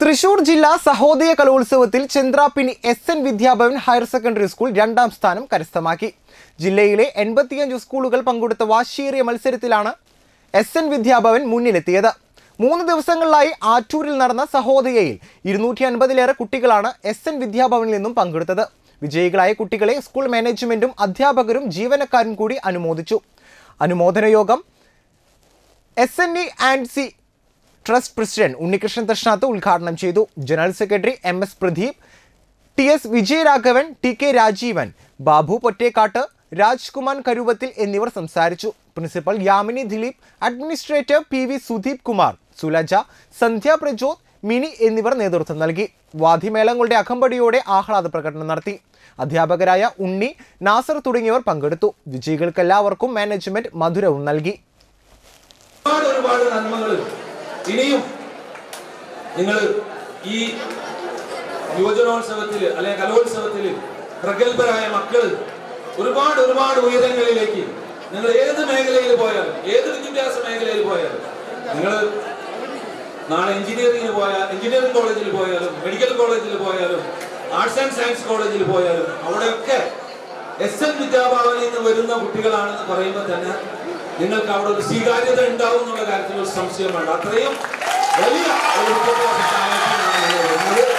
തൃശൂർ ജില്ലാ സഹോദയ കലോത്സവത്തിൽ Chandrappinni S N Vidyabhavan higher secondary school രണ്ടാം സ്ഥാനം കരസ്ഥമാക്കി ജില്ലയിലെ എൺപത്തിയഞ്ച് സ്കൂളുകൾ പങ്കെടുത്ത വാശിയേറിയ മത്സരത്തിലാണ് എസ് എൻ വിദ്യാഭവൻ മുന്നിലെത്തിയത് മൂന്ന് ദിവസങ്ങളിലായി ആറ്റൂരിൽ നടന്ന സഹോദയയിൽ ഇരുന്നൂറ്റി അൻപതിലേറെ കുട്ടികളാണ് എസ് എൻ വിദ്യാഭവനിൽ നിന്നും പങ്കെടുത്തത് വിജയികളായ കുട്ടികളെ സ്കൂൾ മാനേജ്മെന്റും അധ്യാപകരും ജീവനക്കാരും കൂടി അനുമോദിച്ചു അനുമോദന യോഗം S N E and C trust president Unnikrishnan Darshanath ഉദ്ഘാടനം ചെയ്തു general secretary M S Pradeep T S Vijayaraghavan T K Rajeevan Babu Pottekkat Rajkumar Karuvathil എന്നിവർ സംസാരിച്ചു principal Yamini Dileep administrator P V Sudeep Kumar Sulaja Sandhya Prajoth Mini എന്നിവർ നേതൃത്വം നൽകി വാദ്യമേളങ്ങളുടെ അകമ്പടിയോടെ ആഹ്ലാദ പ്രകടനം നടത്തി അധ്യാപകരായ ഉണ്ണി നാസർ തുടങ്ങിയവർ പങ്കെടുത്തു വിജയികൾക്കെല്ലാവർക്കും മാനേജ്മെന്റ് മധുരവും നൽകി ഒരുപാട് ഒരുപാട് നന്മകൾ ഇനിയും നിങ്ങൾ ഈ യുവജനോത്സവത്തിൽ അല്ലെങ്കിൽ കലോത്സവത്തിൽ പ്രഗത്ഭരായ മക്കൾ ഒരുപാട് ഒരുപാട് ഉയരങ്ങളിലേക്ക് നിങ്ങൾ ഏത് മേഖലയിൽ പോയാലും ഏത് വിദ്യാഭ്യാസ മേഖലയിൽ പോയാലും നിങ്ങൾ നാളെ എഞ്ചിനീയറിംഗിന് പോയാൽ എഞ്ചിനീയറിംഗ് കോളേജിൽ പോയാലും മെഡിക്കൽ കോളേജിൽ പോയാലും ആർട്സ് ആൻഡ് സയൻസ് കോളേജിൽ പോയാലും അവിടെയൊക്കെ എസ് എൻ വിദ്യാഭവനിൽ നിന്ന് വരുന്ന കുട്ടികളാണെന്ന് പറയുമ്പോൾ തന്നെ നിങ്ങൾക്ക് അവിടെ ഒരു സ്വീകാര്യത ഉണ്ടാവും എന്നുള്ള കാര്യത്തിൽ ഒരു സംശയം വേണ്ട അത്രയും വലിയ ഒരു വിദ്യാഭ്യാസ സ്ഥാപനത്തിലാണ് നിങ്ങൾ വരുന്നത്